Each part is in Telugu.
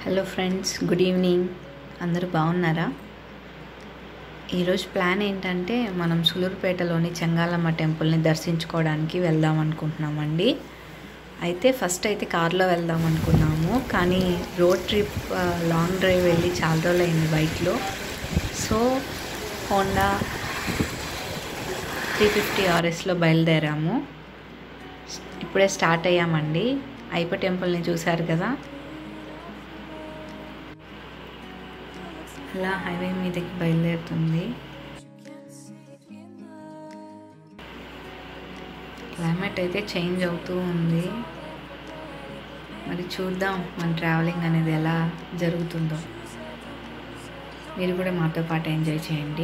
హలో ఫ్రెండ్స్ గుడ్ ఈవినింగ్ అందరూ బాగున్నారా ఈరోజు ప్లాన్ ఏంటంటే మనం సులూరుపేటలోని చెంగాలమ్మ టెంపుల్ని దర్శించుకోవడానికి వెళ్దాం అనుకుంటున్నామండి అయితే ఫస్ట్ అయితే కార్లో వెళ్దాం అనుకున్నాము కానీ రోడ్ ట్రిప్ ఆ, లాంగ్ డ్రైవ్ వెళ్ళి చాలా రోజులు అయింది బైక్లో సో హోండా త్రీ ఫిఫ్టీ ఆర్ఎస్లో బయలుదేరాము ఇప్పుడే స్టార్ట్ అయ్యామండి అయిప టెంపుల్ని చూశారు కదా అలా హైవే మీదకి బయలుదేరుతుంది క్లైమేట్ అయితే చేంజ్ అవుతూ ఉంది మరి చూద్దాం మన ట్రావెలింగ్ అనేది ఎలా జరుగుతుందో మీరు కూడా మాతో పాటు ఎంజాయ్ చేయండి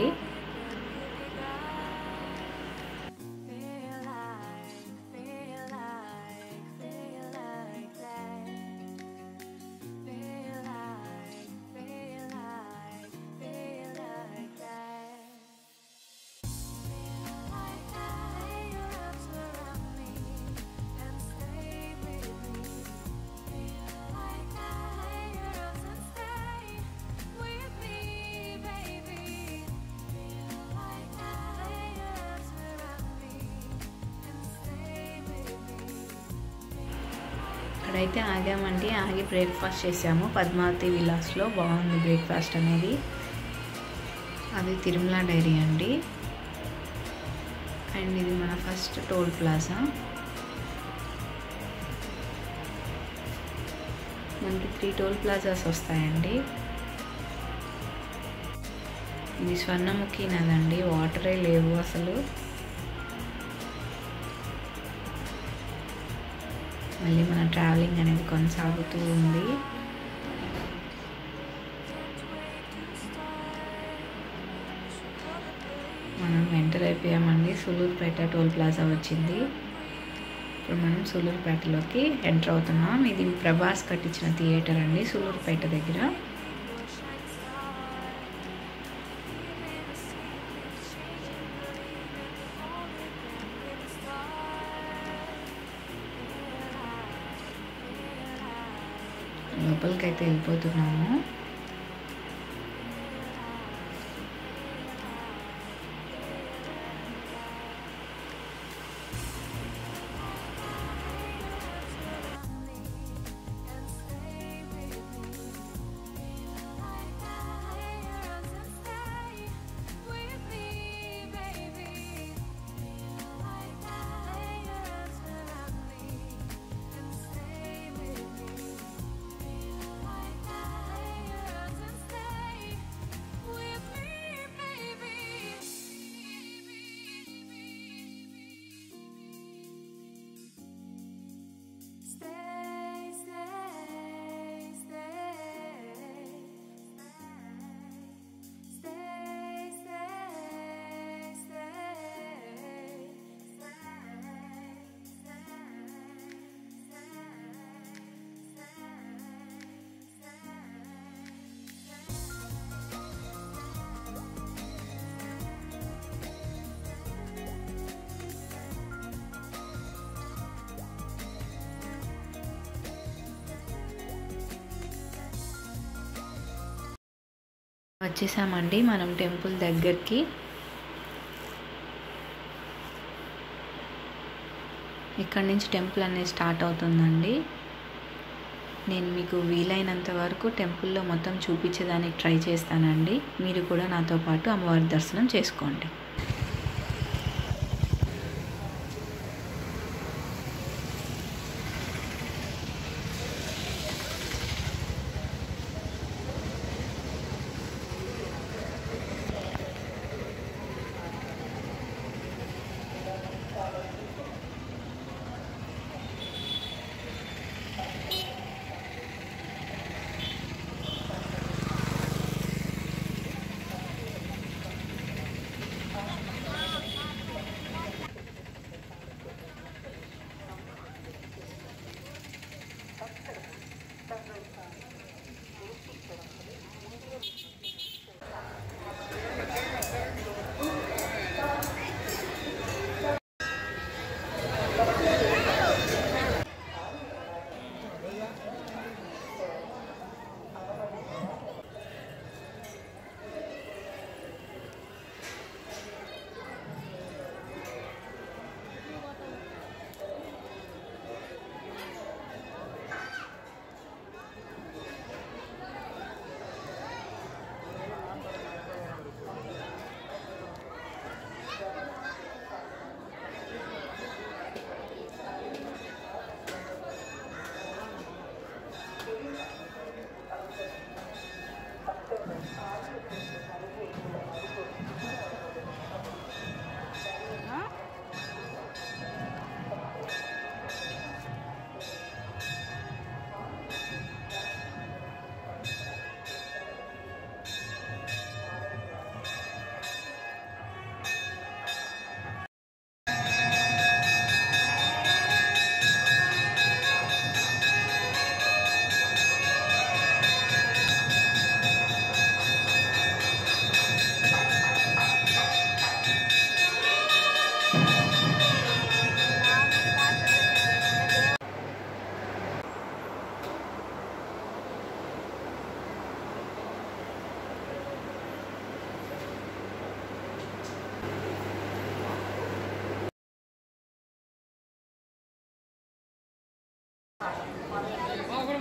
ఇక్కడైతే ఆగామండి ఆగి బ్రేక్ఫాస్ట్ చేసాము పద్మావతి విలాస్లో బాగుంది బ్రేక్ఫాస్ట్ అనేది అది తిరుమల డైరీ అండి అండ్ ఇది మన ఫస్ట్ టోల్ ప్లాజా మనకి త్రీ టోల్ ప్లాజాస్ వస్తాయండి ఇది స్వర్ణముఖి నదండి వాటరే లేవు అసలు మళ్ళీ మన ట్రావెలింగ్ అనేది కొనసాగుతూ ఉంది మనం ఎంటర్ అయిపోయామండి సూలూరుపేట టోల్ ప్లాజా వచ్చింది ఇప్పుడు మనం సూలూరుపేటలోకి ఎంటర్ అవుతున్నాం ఇది ప్రభాస్ కట్టించిన థియేటర్ అండి సూలూరుపేట దగ్గర లోపలికి అయితే వెళ్ళిపోతున్నాము Stay, stay, stay, stay, stay, వచ్చేసామండి మనం టెంపుల్ దగ్గరికి ఇక్కడ నుంచి టెంపుల్ అనేది స్టార్ట్ అవుతుందండి నేను మీకు వీలైనంత వరకు టెంపుల్లో మొత్తం చూపించేదానికి ట్రై చేస్తానండి మీరు కూడా నాతో పాటు అమ్మవారి దర్శనం చేసుకోండి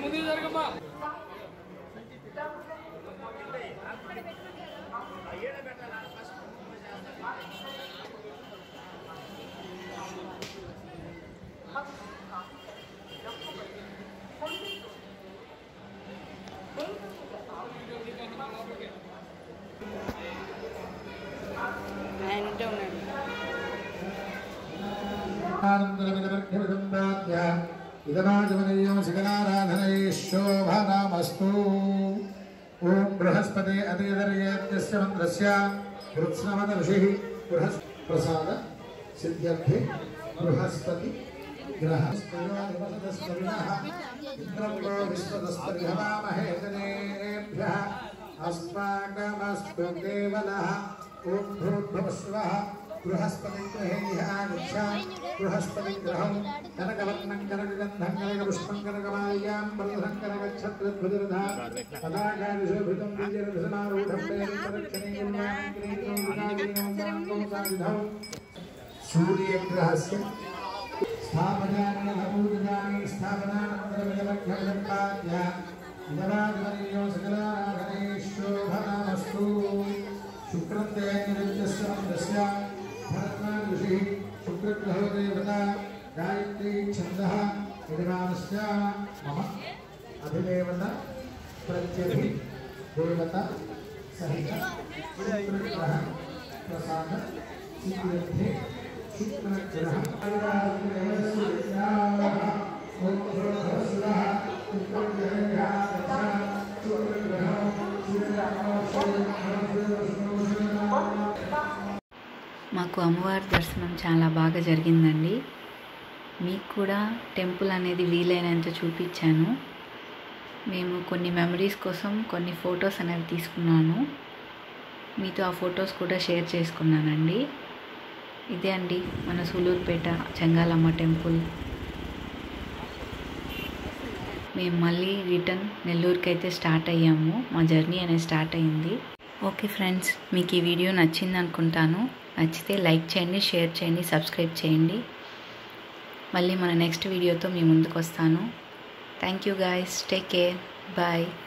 ఆయన ఉంటే ఉన్నాడు ఆనందరమిదమర్ఘ్యమిదంబాధ్య ఇదమాజమనీయం శిఖరారాధనై శోభనామస్తు ఓం బృహస్పతే అతిదర్యేత్యస్య మంత్రస్య హృత్స్నవద ఋషి బృహస్ ప్రసాద సిద్ధ్యర్థి బృహస్పతి గ్రహ ఇంద్రంలో విశ్వదస్తరిహవామహే జనేభ్యः अस्माकमस्तु केवलः ॐ भूर्भुवस्वः बृहस्पतिग्रहेः बृहस्पतिग्रहं कनकवर्णं कनकगन्धं कनकपुष्पं कनकमाल्यां बलधं कनकच्छत्रध्वजरधा पदाकादिशोभितं विजयरथसमारूढं प्रेरितरक्षणीयं सूर्यग्रहस्य स्थापनानपूजानि स्थापनानन्तरमिदमघ्यमिदम्पाद्य इदवादिवर्यो सकलाराधनेश्वोभनामस्तु शुक्रत्वयनिरुद्धस्य मन्त्रस्य भरत्नादृषिः शुक्रग्रहो देवता गायत्री छन्दः यजमानस्य मम अधिदेवता प्रत्यभि देवता सहित शुक्रग्रह प्रसाद सिद्ध्यर्थे మాకు అమ్మవారి దర్శనం చాలా బాగా జరిగిందండి మీకు కూడా టెంపుల్ అనేది వీలైనంత చూపించాను మేము కొన్ని మెమరీస్ కోసం కొన్ని ఫొటోస్ అనేవి తీసుకున్నాను మీతో ఆ ఫొటోస్ కూడా షేర్ చేసుకున్నానండి ఇదే అండి మన సూలూరుపేట చెంగాలమ్మ టెంపుల్ మేము మళ్ళీ రిటర్న్ నెల్లూరుకి అయితే స్టార్ట్ అయ్యాము మా జర్నీ అనేది స్టార్ట్ అయింది ఓకే ఫ్రెండ్స్ మీకు ఈ వీడియో నచ్చింది అనుకుంటాను నచ్చితే లైక్ చేయండి షేర్ చేయండి సబ్స్క్రైబ్ చేయండి మళ్ళీ మన నెక్స్ట్ వీడియోతో మీ ముందుకు వస్తాను thank you guys take care bye